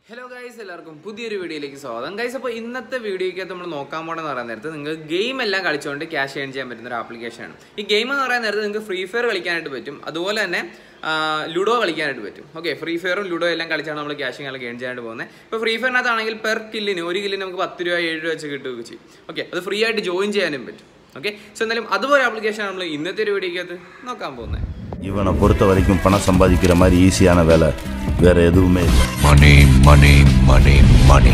Hello guys എല്ലാവർക്കും പുതിയൊരു വീഡിയോയിലേക്ക് സ്വാഗതം ഗൈസ് അപ്പോൾ ഇന്നത്തെ വീഡിയോയ്ക്കകത്ത് നമ്മൾ നോക്കാൻ പോകണമെന്ന് പറയാൻ നേരത്ത് നിങ്ങൾക്ക് ഗെയിം എല്ലാം കളിച്ചുകൊണ്ട് ക്യാഷ് ഏൺ ചെയ്യാൻ പറ്റുന്ന ഒരു ആപ്ലിക്കേഷനാണ് ഈ ഗെയിം എന്ന് പറയാൻ നേരത്ത് നിങ്ങൾക്ക് ഫ്രീ ഫയർ കളിക്കാനായിട്ട് പറ്റും അതുപോലെ തന്നെ ലുഡോ കളിക്കാനായിട്ട് പറ്റും ഓക്കെ ഫ്രീ ഫയറും ലുഡോ എല്ലാം കളിച്ചാണ് നമ്മൾ ക്യാഷ് എല്ലാം ഏൺ ചെയ്യാനായിട്ട് പോകുന്നത് ഇപ്പോൾ ഫ്രീ ഫയറിനകത്താണെങ്കിൽ പെർ കില്ലിന് ഒരു കില്ലിന് നമുക്ക് പത്ത് രൂപ ഏഴ് രൂപ വെച്ച് കിട്ടുകയൊക്കെ ചെയ്യും ഓക്കെ അത് ഫ്രീ ആയിട്ട് ജോയിൻ ചെയ്യാനും പറ്റും ഓക്കെ സോ എന്തായാലും അതുപോലെ ആപ്ലിക്കേഷനാണ് നമ്മൾ ഇന്നത്തെ ഒരു വീഡിയോയ്ക്കകത്ത് നോക്കാൻ പോകുന്നത് இவனை பொறுத்த வரைக்கும் பணம் சம்பாதிக்கிற மாதிரி ஈஸியான வேலை வேற எதுவுமே இல்லை Money, money, money, money.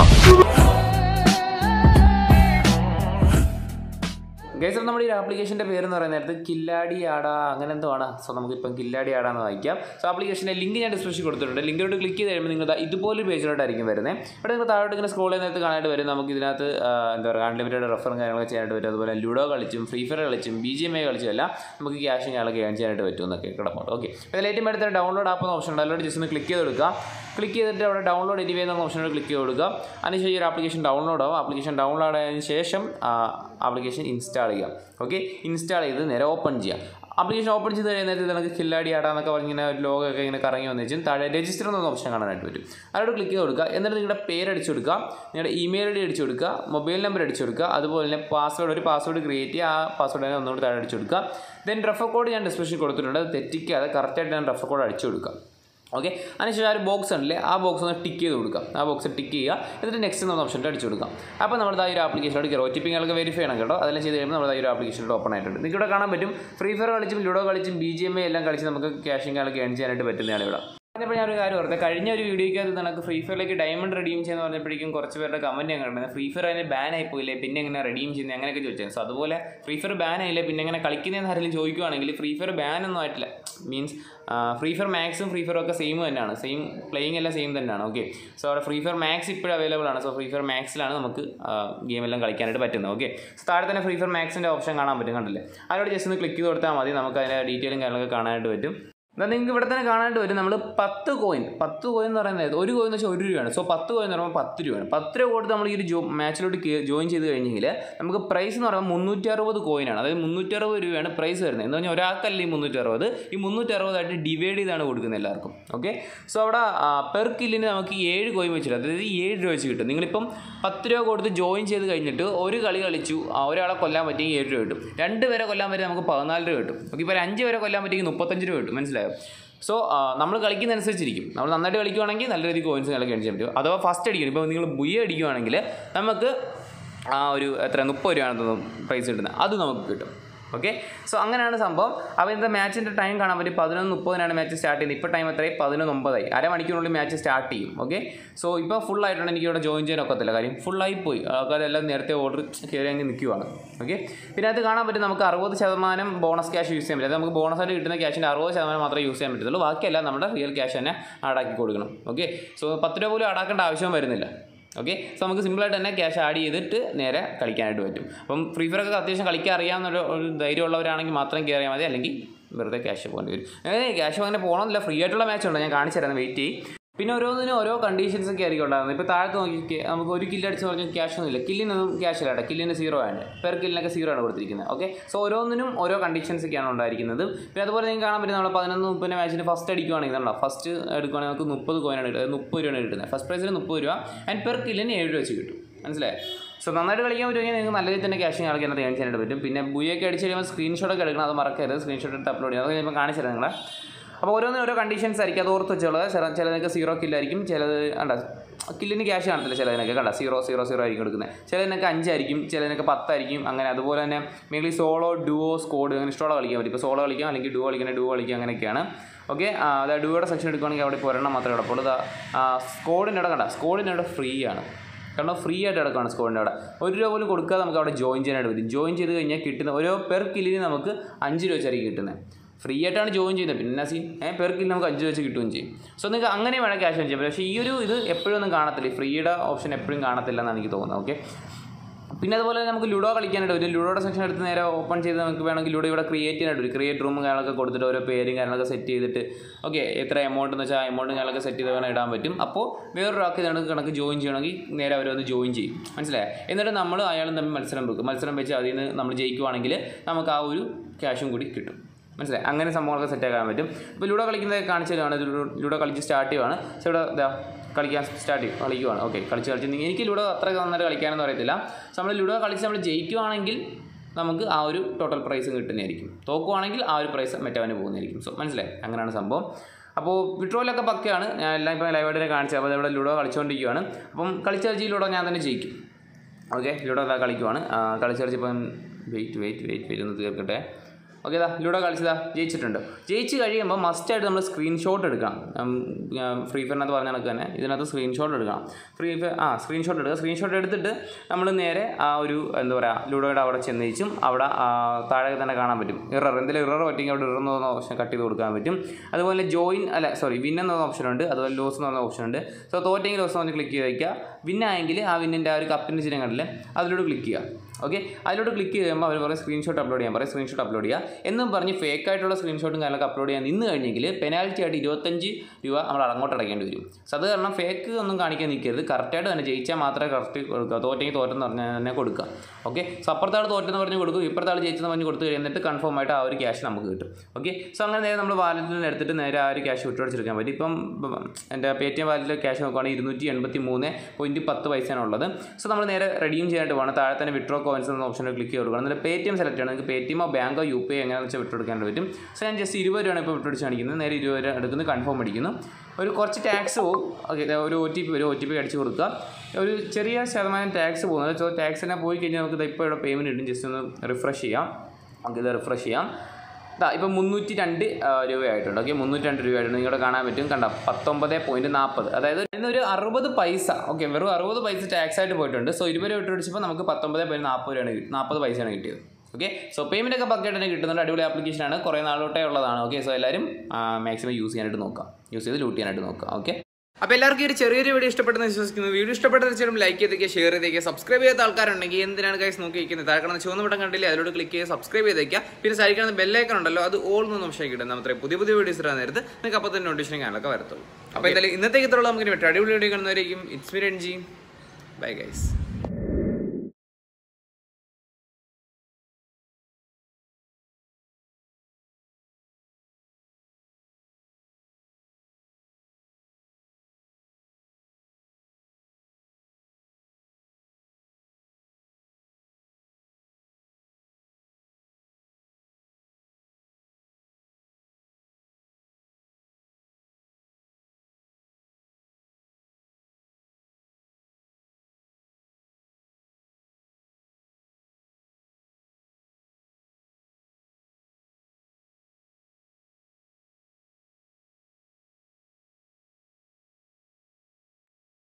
Guys നമ്മുടെ ഈ ആപ്ലിക്കേഷൻ്റെ പേര് എന്ന് പറയുന്നത് നേരത്തെ കില്ലാടി ആട അങ്ങനെ എന്തോ ആണ് സോ നമുക്കിപ്പം കില്ലാടി ആടാന്ന് വായിക്കാം സോ ആപ്ലിക്കേഷൻ്റെ ലിങ്ക് ഞാൻ ഡിസ്ക്രിപ്ഷൻ കൊടുത്തിട്ടുണ്ട് ലിങ്കിലോട്ട് ക്ലിക്ക് ചെയ്ത് കഴിയുമ്പോൾ നിങ്ങൾ ദാ ഇതുപോലൊരു പേജിലോട്ടായിരിക്കും വരുന്നത് ഇവിടെ നിങ്ങൾ താഴോട്ട് ഇങ്ങനെ സ്ക്രോൾ ചെയ്യുന്നതിനകത്ത് കാണാനായിട്ട് വരും നമുക്ക് ഇതിനകത്ത് ആ, എന്താ പറയുക അൺലിമിറ്റഡ് റെഫറും കാര്യങ്ങളൊക്കെ ചെയ്യാനായിട്ട് പറ്റും അതുപോലെ ലുഡോ കളിച്ചും ഫ്രീ ഫയർ കളിച്ചും ബി ജി എം ഐ കളിച്ചും എല്ലാം നമുക്ക് ക്യാഷും കാര്യങ്ങളൊക്കെ ഏൺ ചെയ്യാനായിട്ട് പറ്റും എന്നൊക്കെ കിടപ്പുണ്ട് ഓക്കെ അപ്പോൾ ഇതിൽ ഏറ്റവും അടുത്ത ഡൗൺലോഡ് ആപ്പ് എന്ന ഓപ്ഷൻ ഉണ്ട് അതിലോട്ട് ജസ്റ്റ് ഒന്ന് ക്ലിക്ക് ചെയ്ത് കൊടുക്കുക ക്ലിക്ക് ചെയ്തിട്ട് അവിടെ ഡൗൺലോഡ് എനിവേ എന്ന ഓപ്ഷനോട് ക്ലിക്ക് ചെയ്ത് കൊടുക്കുക അതിനുശേഷം ഈ ഒരു ആപ്ലിക്കേഷൻ ഡൗൺലോഡ് ആവും ആപ്ലിക്കേഷൻ ഡൗൺലോഡ് ആയതിനു ശേഷം ആപ്ലിക്കേഷൻ ഇൻസ്റ്റാൾ ചെയ്യുക ഓക്കെ ഇൻസ്റ്റാൾ ചെയ്ത് നേരെ ഓപ്പൺ ചെയ്യുക ആപ്ലിക്കേഷൻ ഓപ്പൺ ചെയ്ത് കഴിയുന്നത് നമുക്ക് കില്ലാടി ആടാന്നൊക്കെ പറഞ്ഞ് ഇങ്ങനെ ഒരു ലോഗോ ഒക്കെ ഇങ്ങനെ കറങ്ങി വന്നു വെച്ചും താഴെ രജിസ്റ്റർ എന്ന ഓപ്ഷൻ കാണാനായിട്ട് പറ്റും അതിലോട്ട് ക്ലിക്ക് ചെയ്ത് കൊടുക്കുക എന്നിട്ട് നിങ്ങളുടെ പേര് അടിച്ചു കൊടുക്കുക നിങ്ങളുടെ ഇമെയിൽ ഐ ഡി അടിച്ചു കൊടുക്കുക മൊബൈൽ നമ്പർ അടിച്ചു കൊടുക്കുക അതുപോലെ തന്നെ പാസ്വേഡ് ഒരു പാസ്വേഡ് ക്രിയേറ്റ് ചെയ്യുക ആ പാസ്വേഡ് തന്നെ ഒന്നുകൂടി താഴെ അടിച്ചു കൊടുക്കുക ദെൻ റെഫർ കോഡ് ഞാൻ ഡിസ്ക്രിപ്ഷൻ കൊടുത്തിട്ടുണ്ട് അത് തെറ്റിക്കാതെ കറക്റ്റായിട്ട് ഞാൻ റെഫർ കോഡ് അടിച്ചു കൊടുക്കുക ഓക്കെ അതിനുശേഷം ആ ഒരു ബോക്സ് ഉണ്ടല്ലേ ആ ബോക്സ് ഒന്ന് ടിക്ക് ചെയ്ത് കൊടുക്കുക ആ ബോക്സ് ടിക്ക് ചെയ്യുക എന്നിട്ട് നെക്സ്റ്റ് എന്ന ഓപ്ഷനിൽ അടിച്ചു കൊടുക്കാം അപ്പോൾ നമ്മൾ ആ ഒരു ആപ്ലിക്കേഷനോട് കയറും ഒ ടി പി നിങ്ങൾക്ക് വെരിഫൈ ചെയ്യണം കേട്ടോ അതെല്ലാം ചെയ്ത് കഴിയുമ്പോൾ നമ്മൾ ആ ഒരു ആപ്ലിക്കേഷനോട് ഓപ്പൺ ആയിട്ടുണ്ട് നിങ്ങൾക്ക് ഇവിടെ കാണാൻ പറ്റും ഫ്രീ ഫയർ കളിച്ചും ലുഡോ കളിച്ചും ബി ജി എം എ എല്ലാം കളിച്ച് നമുക്ക് ക്യാഷും കാര്യങ്ങളൊക്കെ ഏൺ ചെയ്യാനായിട്ട് പറ്റുന്നതാണ് ഇവിടെ പറഞ്ഞപ്പോൾ ഞാൻ ഒരു കാര്യം ഓർത്തേ കഴിഞ്ഞ ഒരു വീഡിയോയ്ക്കകത്ത് നമുക്ക് ഫ്രീ ഫയറിലേക്ക് ഡയമണ്ട് റെഡീം ചെയ്യുന്ന പറഞ്ഞപ്പോഴേക്കും കുറച്ച് പേരുടെ കമൻറ്റ് ഞാൻ കണ്ടത് ഫ്രീ ഫയർ അതിന് ബാൻ ആയി പോയില്ലേ പിന്നെ എങ്ങനെ റെഡീം ചെയ്യുന്നത് അങ്ങനെയൊക്കെ ചോദിച്ചത് സോ അതുപോലെ ഫ്രീ ഫയർ ബാൻ ആയില്ലേ പിന്നെ എങ്ങനെ കളിക്കുന്നതെന്ന് ആരെങ്കിലും ചോദിക്കുവാണെങ്കിൽ ഫ്രീ ഫയർ ബാൻ ഒന്നും ആയിട്ടില്ല മീൻസ് ഫ്രീ ഫയർ മാക്സും ഫ്രീ ഫയറും ഒക്കെ സെയിം തന്നെയാണ് സെയിം പ്ലേയിങ് എല്ലാം സെയിം തന്നെയാണ് ഓക്കെ സോ അവിടെ ഫ്രീ ഫയർ മാക്സ് ഇപ്പോഴും അവൈലബിൾ ആണ് സോ ഫ്രീ ഫയർ മാക്സിലാണ് നമുക്ക് ഗെയിം എല്ലാം കളിക്കാനായിട്ട് പറ്റുന്നത് ഓക്കെ സോ താഴെ തന്നെ ഫ്രീ ഫയർ മാക്സിൻ്റെ ഓപ്ഷൻ കാണാൻ പറ്റും കണ്ടില്ലേ അതിലൂടെ ജസ്റ്റ് ഒന്ന് ക്ലിക്ക് ചെയ്ത് കൊടുത്താൽ മതി നമുക്ക് അതിൻ്റെ ഡീറ്റെയിലും കാര്യങ്ങളൊക്കെ കാണാനായിട്ട് പറ്റും എന്നാൽ നിങ്ങൾക്ക് ഇവിടെ തന്നെ കാണാനായിട്ട് വരും നമ്മൾ പത്ത് കോയിൻ പത്ത് കോയിൻ എന്ന് പറയുന്നത് ഒരു കോയിൻ എന്ന് വെച്ചാൽ ഒരു രൂപയാണ് സോ പത്ത് കോയിൻ എന്ന് പറയുമ്പോൾ പത്ത് രൂപയാണ് പത്ത് രൂപ കൊടുത്ത് നമ്മൾ ഈ ഒരു ജോ മാച്ചിലോട്ട് ജോയിൻ ചെയ്ത് കഴിഞ്ഞെങ്കിൽ നമുക്ക് പ്രൈസ് എന്ന് പറയുമ്പോൾ മുന്നൂറ്റി അറുപത് കോയിനാണ് അതായത് മുന്നൂറ്റി അറുപത് രൂപയാണ് പ്രൈസ് വരുന്നത് എന്ന് പറഞ്ഞാൽ ഒരാൾക്കല്ല ഈ മുന്നൂറ്റി അറുപത് ഈ മുന്നൂറ്റി അറുപതായിട്ട് ഡിവൈഡ് ചെയ്താണ് കൊടുക്കുന്നത് എല്ലാവർക്കും ഓക്കെ സോ അവിടെ പെർ കില്ലിന് നമുക്ക് ഏഴ് കോയിൻ വെച്ചിട്ട് അതായത് ഏഴ് രൂപ വെച്ച് കിട്ടും നിങ്ങളിപ്പം പത്ത് രൂപ കൊടുത്ത് ജോയിൻ ചെയ്ത് കഴിഞ്ഞിട്ട് ഒരു കളി കളിച്ചു ആ ഒരാളെ കൊല്ലാൻ പറ്റിയെങ്കിൽ ഏഴ് രൂപ കിട്ടും രണ്ട് പേരെ കൊല്ലാൻ പറ്റി നമുക്ക് പതിനാല് രൂപ കിട്ടും ഓക്കെ ഇപ്പോൾ ഒരു അഞ്ച് പേരെ കൊല്ലാൻ പറ്റിയെങ്കിൽ മുപ്പത്തഞ്ച് രൂപ കിട്ടും മനസ്സിലായോ സോ നമ്മൾ കളിക്കുന്നതനുസരിച്ചിരിക്കും നമ്മൾ നന്നായിട്ട് കളിക്കുവാണെങ്കിൽ നല്ല രീതിയിൽ കോയിൻസ് കളിക്കാൻ ചെയ്യാൻ പറ്റും അഥവാ ഫസ്റ്റ് അടിക്കണം ഇപ്പോൾ നിങ്ങൾ ബുയ അടിക്കുവാണെങ്കിൽ നമുക്ക് ആ ഒരു എത്ര മുപ്പത് രൂപയാണ് തോന്നുന്നു പ്രൈസ് കിട്ടുന്നത് അത് നമുക്ക് കിട്ടും ഓക്കെ സോ അങ്ങനെയാണ് സംഭവം അപ്പോൾ ഇന്നത്തെ മാച്ചിൻ്റെ ടൈം കാണാൻ പറ്റും പതിനൊന്ന് മുപ്പതിനാണ് മാച്ച് സ്റ്റാർട്ട് ചെയ്യുന്നത് ഇപ്പോൾ ടൈം എത്രയും പതിനൊന്ന് ഒമ്പതായി അരമണിക്കൂറിനുള്ളിൽ മാച്ച് സ്റ്റാർട്ട് ചെയ്യും ഓക്കെ സോ ഇപ്പോൾ ഫുൾ ആയിട്ടാണ് എനിക്ക് ഇവിടെ ജോയിൻ ചെയ്യാൻ ഒക്കത്തില്ല കാര്യം ഫുള്ളായി പോയി ആൾക്കാരെല്ലാം നേരത്തെ ഓർഡർ കയറി അങ്ങ് നിൽക്കുവാണ് ഓക്കെ പിന്നെ അത് കാണാൻ പറ്റും നമുക്ക് അറുപത് ശതമാനം ബോണസ് ക്യാഷ് യൂസ് ചെയ്യാൻ പറ്റും അതായത് നമുക്ക് ബോണസ് ആയിട്ട് കിട്ടുന്ന ക്യാഷിൻ്റെ അറുപത് ശതമാനം മാത്രമേ യൂസ് ചെയ്യാൻ പറ്റത്തുള്ളൂ ബാക്കിയെല്ലാം നമ്മുടെ റിയൽ ക്യാഷ് തന്നെ ആഡാക്കി കൊടുക്കണം ഓക്കെ സോ പത്ത് രൂപ പോലും ആടാക്കേണ്ട ആവശ്യം വരുന്നില്ല ഓക്കെ സോ നമുക്ക് സിമ്പിളായിട്ട് തന്നെ ക്യാഷ് ആഡ് ചെയ്തിട്ട് നേരെ കളിക്കാനായിട്ട് പറ്റും അപ്പം ഫ്രീ ഫയർ ഒക്കെ അത്യാവശ്യം കളിക്കാൻ അറിയാവുന്ന ഒരു ഒരു ധൈര്യമുള്ളവരാണെങ്കിൽ മാത്രം കയറിയാൽ മതി അല്ലെങ്കിൽ വെറുതെ ക്യാഷ് പോകേണ്ടി വരും ഏ ക്യാഷ് അങ്ങനെ പോകണമെന്നില്ല ഫ്രീ ആയിട്ടുള്ള മാച്ച് ഉണ്ട് ഞാൻ കാണിച്ചു തരാം വെയിറ്റ് ചെയ്യും പിന്നെ ഓരോന്നിനും ഓരോ കണ്ടീഷൻസ് ഒക്കെ ആയിരിക്കും ഉണ്ടാകുന്നത് ഇപ്പോൾ താഴത്ത് നോക്കി നമുക്ക് ഒരു കില്ല് അടിച്ച് പറഞ്ഞാൽ ക്യാഷ് ഒന്നുമില്ല കില്ലിനൊന്നും ക്യാഷ് ഇല്ല കേട്ടോ കില്ലിന് സീറോ ആണ് പെർ കില്ലിനൊക്കെ സീറോ ആണ് കൊടുത്തിരിക്കുന്നത് ഓക്കെ സോ ഓരോന്നിനും ഓരോ കണ്ടീഷൻസ് ഒക്കെയാണ് ഉണ്ടായിരിക്കുന്നത് പിന്നെ അതുപോലെ നിങ്ങൾക്ക് കാണാൻ പറ്റും നമ്മൾ പതിനൊന്ന് മുപ്പതിൻ്റെ മാച്ചിന് ഫസ്റ്റ് അടിക്കുവാണെങ്കിൽ നമ്മളോ ഫസ്റ്റ് എടുക്കുവാണെങ്കിൽ നമുക്ക് മുപ്പത് കോയിനാണ് കിട്ടുന്നത് മുപ്പത് രൂപയാണ് കിട്ടുന്നത് ഫസ്റ്റ് പ്രൈസിന് മുപ്പത് രൂപ ആൻഡ് പെർ കില്ലിന് ഏഴ് രൂപ വെച്ച് കിട്ടും മനസ്സിലായോ സോ നന്നായിട്ട് കളിക്കാൻ പറ്റുമെങ്കിൽ നിങ്ങൾക്ക് നല്ല രീതിയിൽ തന്നെ ക്യാഷ് കളിക്കാൻ ഏൺ ചെയ്യാനായിട്ട് പറ്റും പിന്നെ ബുയൊക്കെ അടിച്ച് കഴിയുമ്പോൾ സ്ക്രീൻഷോട്ട് ഒക്കെ എടുക്കണം അത് മറക്കരുത് സ്ക്രീൻഷോട്ട് എടുത്ത് അപ്ലോഡ് ചെയ്യണം അതൊക്കെ ഞാൻ കാണിച്ചു തരാം നിങ്ങളെ അപ്പോൾ ഓരോന്നിനും ഓരോ കണ്ടീഷൻസ് ആയിരിക്കും അത് ഓർത്ത് വെച്ചോളുക ചില ചിലതിനൊക്കെ സീറോ കില്ലായിരിക്കും ചിലത് കണ്ട കില്ലിന് ക്യാഷ് കാണത്തില്ല ചിലതിനൊക്കെ കണ്ട സീറോ സീറോ സീറോ ആയിരിക്കും എടുക്കുന്നത് ചിലതിനൊക്കെ അഞ്ചായിരിക്കും ചിലതിനൊക്കെ പത്തായിരിക്കും അങ്ങനെ അതുപോലെ തന്നെ മെയിൻലി സോളോ ഡുവോ സ്കോഡ് അങ്ങനെ ഇഷ്ടമുള്ള കളിക്കാൻ പറ്റും ഇപ്പോൾ സോളോ കളിക്കാം അല്ലെങ്കിൽ ഡുവോ കളിക്കണം ഡുവോ കളിക്കാം അങ്ങനെയൊക്കെയാണ് ഓക്കെ അതായത് ഡുവോയുടെ സെക്ഷൻ എടുക്കുകയാണെങ്കിൽ അവിടെ ഇപ്പോൾ ഒരെണ്ണം മാത്രമേ കിടപ്പുള്ളൂ ഇതാ സ്കോഡിൻ്റെ അവിടെ കണ്ട സ്കോഡിൻ്റെ അവിടെ ഫ്രീ ആണ് കാരണം ഫ്രീ ആയിട്ട് കിടക്കുകയാണ് സ്കോഡിൻ്റെ അവിടെ ഒരു രൂപ പോലും കൊടുക്കാതെ നമുക്ക് അവിടെ ജോയിൻ ചെയ്യാനായിട്ട് പറ്റും ജോയിൻ ചെയ്ത് കഴിഞ്ഞാൽ കിട്ടുന്ന ഓരോ പെർ കില്ലിന് നമുക്ക് അഞ്ച് രൂപ വെച്ചായിരിക്കും കിട്ടുന്നത് ഫ്രീ ആയിട്ടാണ് ജോയിൻ ചെയ്യുന്നത് പിന്നെ സീൻ ഏഹ് പെർ കില്ല് നമുക്ക് അഞ്ച് രൂപ വെച്ച് കിട്ടുകയും ചെയ്യും സോ നിങ്ങൾക്ക് അങ്ങനെ വേണം ക്യാഷ് ചെയ്യാൻ പക്ഷേ ഈ ഒരു ഇത് എപ്പോഴും ഒന്നും കാണത്തില്ല ഈ ഫ്രീയുടെ ഓപ്ഷൻ എപ്പോഴും കാണത്തില്ല എന്നാണ് എനിക്ക് തോന്നുന്നത് ഓക്കെ പിന്നെ അതുപോലെ തന്നെ നമുക്ക് ലുഡോ കളിക്കാനായിട്ട് ഒരു ലുഡോയുടെ സെക്ഷൻ എടുത്ത് നേരെ ഓപ്പൺ ചെയ്ത് നമുക്ക് വേണമെങ്കിൽ ലുഡോ ഇവിടെ ക്രിയേറ്റ് ചെയ്യാനായിട്ട് ഒരു ക്രിയേറ്റ് റൂം കാര്യങ്ങളൊക്കെ കൊടുത്തിട്ട് ഓരോ പേരും കാര്യങ്ങളൊക്കെ സെറ്റ് ചെയ്തിട്ട് ഓക്കെ എത്ര എമൗണ്ട് എന്ന് വെച്ചാൽ ആ എമൗണ്ട് കാര്യങ്ങളൊക്കെ സെറ്റ് ചെയ്ത് വേണം ഇടാൻ പറ്റും അപ്പോൾ വേറൊരാൾക്ക് ഇതാണ് കണക്ക് ജോയിൻ ചെയ്യണമെങ്കിൽ നേരെ അവരൊന്ന് ജോയിൻ ചെയ്യും മനസ്സിലായോ എന്നിട്ട് നമ്മൾ അയാളും തമ്മിൽ മത്സരം വെക്കും മത്സരം വെച്ച് അതിൽ നിന്ന് നമ്മൾ ജയിക്കുവാണെങ്കിൽ നമുക്ക് ആ ഒരു ക്യാഷും കൂടി കിട്ടും മനസ്സിലായി അങ്ങനെ സംഭവങ്ങളൊക്കെ സെറ്റ് ആക്കാൻ പറ്റും ഇപ്പോൾ ലുഡോ കളിക്കുന്നത് കാണിച്ചു തരുവാണ് ലുഡോ കളിച്ച് സ്റ്റാർട്ട് ചെയ്യുവാണ് പക്ഷേ ഇവിടെ ഇതാ കളിക്കാൻ സ്റ്റാർട്ട് ചെയ്യും കളിക്കുവാണ് ഓക്കെ കളിച്ച് കളിച്ച് നീ- എനിക്ക് ലുഡോ അത്ര നന്നായിട്ട് കളിക്കാനൊന്നും അറിയത്തില്ല പക്ഷെ നമ്മൾ ലുഡോ കളിച്ച് നമ്മൾ ജയിക്കുവാണെങ്കിൽ നമുക്ക് ആ ഒരു ടോട്ടൽ പ്രൈസ് കിട്ടുന്നതായിരിക്കും തോക്കുവാണെങ്കിൽ ആ ഒരു പ്രൈസ് മറ്റവന് പോകുന്നതായിരിക്കും സോ മനസ്സിലായി അങ്ങനെയാണ് സംഭവം അപ്പോൾ വിട്രോയിലൊക്കെ പക്കയാണ് ഞാൻ എല്ലാം ഇപ്പോൾ ലൈവായിട്ട് കാണിച്ചത് അപ്പോൾ ഇവിടെ ലുഡോ കളിച്ചുകൊണ്ടിരിക്കുകയാണ് അപ്പം കളിച്ച് കളിച്ച് ഈ ലുഡോ ഞാൻ തന്നെ ജയിക്കും ഓക്കെ ലൂഡോ ഇതാ കളിക്കുവാണ് ആ, കളിച്ച് കളിച്ചപ്പം വെയിറ്റ് വെയിറ്റ് വെയിറ്റ് വെയിറ്റ് ഒന്ന് തീർക്കട്ടെ ഓക്കെ ഇതാ ലൂഡോ കളിച്ചതാ ജയിച്ചിട്ടുണ്ട് ജയിച്ച് കഴിയുമ്പോൾ മസ്റ്റായിട്ട് നമ്മൾ സ്ക്രീൻഷോട്ട് എടുക്കണം ഫ്രീ ഫയറിനകത്ത് പറഞ്ഞ കണക്ക് തന്നെ ഇതിനകത്ത് സ്ക്രീൻഷോട്ട് എടുക്കണം ഫ്രീ ഫയർ ആ സ്ക്രീൻഷോട്ട് എടുക്കുക സ്ക്രീൻഷോട്ട് എടുത്തിട്ട് നമ്മൾ നേരെ ആ ഒരു എന്താ പറയുക ലൂഡോയുടെ അവിടെ ചെന്നയിച്ചും അവിടെ ആ, താഴെ തന്നെ കാണാൻ പറ്റും ഇറർ എന്തെങ്കിലും ഇറർ പറ്റുമെങ്കിൽ അവിടെ ഇറർ എന്ന് പറഞ്ഞ ഓപ്ഷൻ കട്ട് ചെയ്ത് കൊടുക്കാൻ പറ്റും അതുപോലെ ജോയിൻ അല്ല സോറി വിൻ എന്ന് പറഞ്ഞ ഓപ്ഷൻ ഉണ്ട് അതുപോലെ ലോസ് എന്ന് പറഞ്ഞ ഓപ്ഷൻ ഉണ്ട് സോ തോറ്റെങ്കിൽ ലോസ് എന്ന് പറഞ്ഞ് ക്ലിക്ക് ചെയ്ത് വയ്ക്കുക വിന്നായെങ്കിൽ ആ വിന്നിൻ്റെ ആ ഒരു കപ്പിൻ്റെ ചിഹ്നം കണ്ടില്ലേ അതിലൂടെ ക്ലിക്ക് ചെയ്യുക ഓക്കെ അതിലോട്ട് ക്ലിക്ക് ചെയ്യുമ്പോൾ അവർ പറയും സ്ക്രീൻഷോട്ട് അപ്ലോഡ് ചെയ്യാൻ പറയും സ്ക്രീൻഷോട്ട് അപ്ലോഡ് ചെയ്യുക എന്നും പറഞ്ഞ് ഫേക്ക് ആയിട്ടുള്ള സ്ക്രീൻഷോട്ടും കാര്യങ്ങളൊക്കെ അപ്ലോഡ് ചെയ്യാൻ നിന്ന് കഴിഞ്ഞെങ്കിൽ പെനാൽറ്റി ആയിട്ട് ഇരുപത്തഞ്ച് രൂപ നമ്മൾ അങ്ങോട്ട് അടയ്ക്കേണ്ടി വരും സോ അത് കാരണം ഫേക്ക് ഒന്നും കാണിക്കാൻ നിൽക്കരുത് കറക്റ്റായിട്ട് തന്നെ ജയിച്ചാൽ മാത്രമേ കറക്റ്റ് കൊടുക്കുക തോറ്റെങ്കിൽ തോറ്റെന്ന് പറഞ്ഞാൽ തന്നെ കൊടുക്കുക ഓക്കെ സോ അപ്പുറത്തെ ആൾ തോറ്റെന്ന് പറഞ്ഞ് കൊടുക്കും ഇപ്പുറത്തെ ആൾ ജയിച്ചെന്ന് പറഞ്ഞ് കൊടുത്തു കഴിഞ്ഞിട്ട് കൺഫേം ആയിട്ട് ആ ഒരു ക്യാഷ് നമുക്ക് കിട്ടും ഓക്കെ സോ അങ്ങനെ നേരെ നമ്മൾ വാലറ്റിൽ നിന്ന് എടുത്തിട്ട് നേരെ ആ ഒരു ക്യാഷ് വിട്ടുപിടിച്ചെടുക്കാൻ പറ്റും ഇപ്പം ഇപ്പം എൻ്റെ പേ ടി എം വാലറ്റിൽ ക്യാഷ് നോക്കുവാണെങ്കിൽ ഇരുന്നൂറ്റി എൺപത്തി മൂന്ന് പോയിൻറ്റ് പത്ത് പൈസയാണ് ഉള്ളത് സോ നമ്മൾ നേരെ റെഡീം ചെയ്യാനായിട്ട് വേണം താഴെ തന്നെ വിട്രോ കോയിൻസ് എന്ന ഓപ്ഷനിൽ ക്ലിക്ക് ചെയ്ത് കൊടുക്കണം എന്നിട്ട് പേ ടി എം സെലക്ട് ചെയ്യണം നിങ്ങൾക്ക് പേ ടി എമ്മോ ബാങ്കോ യു പി ഐ എങ്ങനെയാണെന്ന് വെച്ചാൽ വിട്ടുകൊടുക്കാൻ പറ്റും സോ ഞാൻ ജസ്റ്റ് ഇരുപത് രൂപയാണ് ഇപ്പോൾ വിട്ടുപിടിച്ച് കാണിക്കുന്നത് നേരെ ഇരുപത് രൂപ എടുക്കുന്നത് കൺഫേം അടിക്കുന്നു ഒരു കുറച്ച് ടാക്സ് പോകും ഓക്കെ ഒരു ഒ ടി പി വരും ഒ ടി പി അടിച്ച് കൊടുക്കുക ഒരു ചെറിയ ശതമാനം ടാക്സ് പോകുന്നത് സോ ടാക്സ് തന്നെ പോയി കഴിഞ്ഞാൽ നമുക്ക് ഇപ്പോൾ ഇവിടെ പേയ്മെൻറ്റ് കിട്ടും ജസ്റ്റ് ഒന്ന് റിഫ്രഷ് ചെയ്യാം നമുക്ക് ഇത് റിഫ്രഷ് ചെയ്യാം ഇതാ ഇപ്പം മുന്നൂറ്റി രണ്ട് ആ, രൂപയായിട്ടുണ്ട് ഓക്കെ മുന്നൂറ്റി രണ്ട് രൂപയായിട്ടുണ്ട് നിങ്ങളുടെ കാണാൻ പറ്റും കണ്ട പത്തൊമ്പത് പോയിൻറ്റ് നാൽപ്പത് അതായത് ഇന്നൊരു അറുപത് പൈസ ഓക്കെ വെറും അറുപത് പൈസ ടാക്സ് ആയിട്ട് പോയിട്ടുണ്ട് സോ ഇരുപത് രൂപ ഇട്ടടിച്ചപ്പോൾ നമുക്ക് പത്തൊമ്പത് പോയിൻറ്റ് നാൽപ്പത് രൂപയാണ് കിട്ടി- നാൽപ്പത് പൈസയാണ് കിട്ടിയത് ഓക്കെ സോ പേയ്മെൻ്റ് ഒക്കെ പക്കയായിട്ട് തന്നെ കിട്ടുന്നുണ്ട് അടിപൊളി ആപ്ലിക്കേഷനാണ് കുറേ നാളോട്ടേ ഉള്ളതാണ് ഓക്കെ സോ എല്ലാവരും മാക്സിമം യൂസ് ചെയ്യാനായിട്ട് നോക്കാം യൂസ് ചെയ്ത് ലൂട്ട് ചെയ്യാനായിട്ട് നോക്കാം ഓക്കെ അപ്പോൾ എല്ലാവർക്കും ഈ ഒരു ചെറിയൊരു വീഡിയോ ഇഷ്ടപ്പെട്ടെന്ന് വിശ്വസിക്കുന്നു വീഡിയോ ഇഷ്ടപ്പെട്ട തീർച്ചയായിട്ടും ലൈക്ക് ചെയ്തേക്കുക ഷെയർ ചെയ്തേക്കുക സബ്സ്ക്രൈബ് ചെയ്ത ആൾക്കാരുണ്ടെങ്കിൽ എന്തിനാണ് കൈസ് നോക്കി വയ്ക്കുന്നത് താഴെ കാണുന്ന ചുവന്ന ബട്ടൺ കണ്ടില്ലേ അതിലോട്ട് ക്ലിക്ക് ചെയ്ത് സബ്സ്ക്രൈബ് ചെയ്തേക്കുക പിന്നെ സൈഡിൽ കാണുന്ന ബെല്ലൈക്കൺ ഉണ്ടല്ലോ അത് ഓൾ നിന്ന് ഓപ്ഷൻ കിട്ടും നമ്മുടെ പുതിയ പുതിയ വീഡിയോസ് ഇടാൻ നേരത്ത് നിങ്ങൾക്ക് അപ്പോൾ തന്നെ നോട്ടിഫിക്കേഷൻ കാണാനൊക്കെ വരത്തുള്ളൂ അപ്പോൾ എന്തായാലും ഇന്നത്തെ ഇത്രയുള്ള നമുക്ക് പറ്റും അടിപൊളി വീഡിയോ കാണുന്നവരേക്കും it's me Ranji bye guys